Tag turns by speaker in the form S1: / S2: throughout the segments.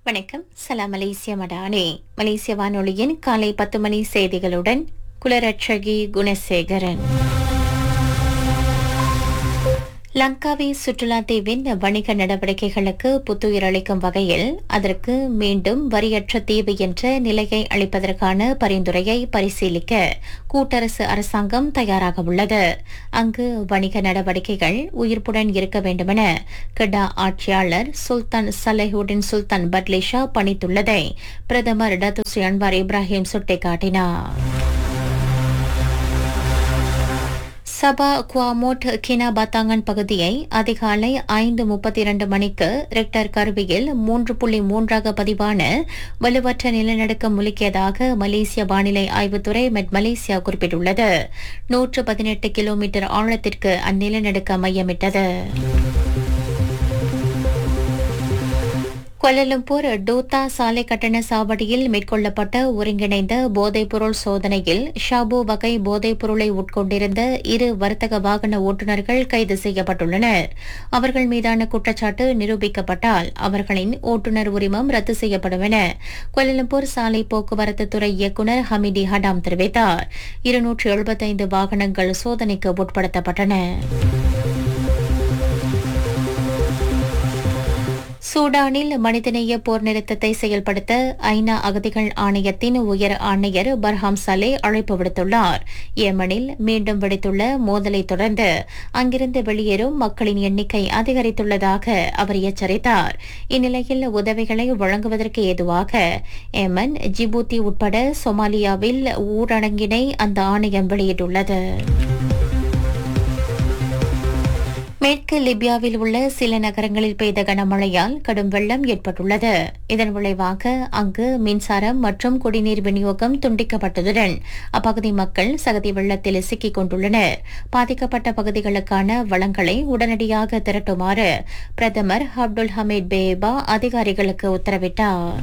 S1: வணக்கம் சலாம் மலேசிய மடானே மலேசிய வானொலியின் காலை பத்து மணி செய்திகளுடன் குலரட்சகி குணசேகரன் லங்காவி சுற்றுலா தீவின் வணிக நடவடிக்கைகளுக்கு புத்துயிர் அளிக்கும் வகையில் அதற்கு மீண்டும் வரியற்ற தீவு என்ற நிலையை அளிப்பதற்கான பரிந்துரையை பரிசீலிக்க கூட்டரசு அரசாங்கம் தயாராக உள்ளது அங்கு வணிக நடவடிக்கைகள் உயிர்ப்புடன் இருக்க வேண்டுமென கெடா ஆட்சியாளர் சுல்தான் சலேஹுடின் சுல்தான் பட்லிஷா பணித்துள்ளதை பிரதமர் டத்துஸ்ரீ அன்வார் இப்ராஹிம் சுட்டிக்காட்டினார் சபா குவாமோட் கினா பாத்தாங்கன் பகுதியை அதிகாலை ஐந்து முப்பத்தி இரண்டு மணிக்கு ரெக்டர் கருவியில் மூன்று புள்ளி மூன்றாக பதிவான வலுவற்ற நிலநடுக்கம் முழுக்கியதாக மலேசிய வானிலை ஆய்வுத்துறை மெட் மலேசியா குறிப்பிட்டுள்ளது நூற்று பதினெட்டு கிலோமீட்டர் ஆழத்திற்கு அந்நிலநடுக்கம் மையமிட்டது கோலாலம்பூர் டோத்தா சாலை கட்டண சாவடியில் மேற்கொள்ளப்பட்ட ஒருங்கிணைந்த போதைப்பொருள் சோதனையில் ஷாபு வகை போதைப் பொருளை உட்கொண்டிருந்த இரு வர்த்தக வாகன ஓட்டுநர்கள் கைது செய்யப்பட்டுள்ளனர் அவர்கள் மீதான குற்றச்சாட்டு நிரூபிக்கப்பட்டால் அவர்களின் ஓட்டுநர் உரிமம் ரத்து செய்யப்படும் என கோலாலம்பூர் சாலை போக்குவரத்து துறை இயக்குநர் ஹமிடி ஹடாம் தெரிவித்தார் இருநூற்று எழுபத்தைந்து வாகனங்கள் சோதனைக்கு உட்படுத்தப்பட்டன சூடானில் மனிதநேய போர் நிறுத்தத்தை செயல்படுத்த ஐநா அகதிகள் ஆணையத்தின் உயர் ஆணையர் பர்ஹாம் சலே அழைப்பு விடுத்துள்ளார் ஏமனில் மீண்டும் வெடித்துள்ள மோதலை தொடர்ந்து அங்கிருந்து வெளியேறும் மக்களின் எண்ணிக்கை அதிகரித்துள்ளதாக அவர் எச்சரித்தார் இந்நிலையில் உதவிகளை வழங்குவதற்கு ஏதுவாக ஏமன் ஜிபூத்தி உட்பட சொமாலியாவில் ஊரடங்கினை அந்த ஆணையம் வெளியிட்டுள்ளது மேற்கு லிபியாவில் உள்ள சில நகரங்களில் பெய்த கனமழையால் கடும் வெள்ளம் ஏற்பட்டுள்ளது இதன் விளைவாக அங்கு மின்சாரம் மற்றும் குடிநீர் விநியோகம் துண்டிக்கப்பட்டதுடன் அப்பகுதி மக்கள் சகதி வெள்ளத்தில் சிக்கிக் கொண்டுள்ளனர் பாதிக்கப்பட்ட பகுதிகளுக்கான வளங்களை உடனடியாக திரட்டுமாறு பிரதமர் அப்துல் ஹமீத் பேபா அதிகாரிகளுக்கு உத்தரவிட்டார்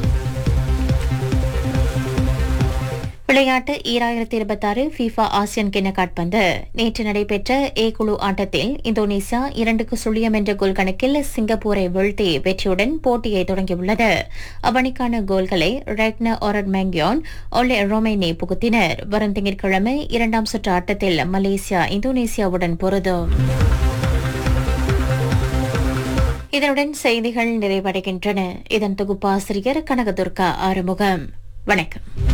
S1: விளையாட்டு ஈராயிரத்தி இருபத்தாறு ஃபீஃபா ஆசியன் கிண்ண காட்பந்து நேற்று நடைபெற்ற ஏ குழு ஆட்டத்தில் இந்தோனேசியா இரண்டுக்கு சுழியம் என்ற கோல் கணக்கில் சிங்கப்பூரை வீழ்த்தி வெற்றியுடன் போட்டியை தொடங்கியுள்ளது அவனிக்கான கோல்களை ரெக்ன ஒரட் மேங்கியோன் ஒலே ரொமேனி புகுத்தினர் வரும் திங்கட்கிழமை இரண்டாம் சுற்று ஆட்டத்தில் மலேசியா இந்தோனேசியாவுடன் பொருதும் இதனுடன் செய்திகள் நிறைவடைகின்றன இதன் தொகுப்பாசிரியர் கனகதுர்கா ஆறுமுகம் வணக்கம்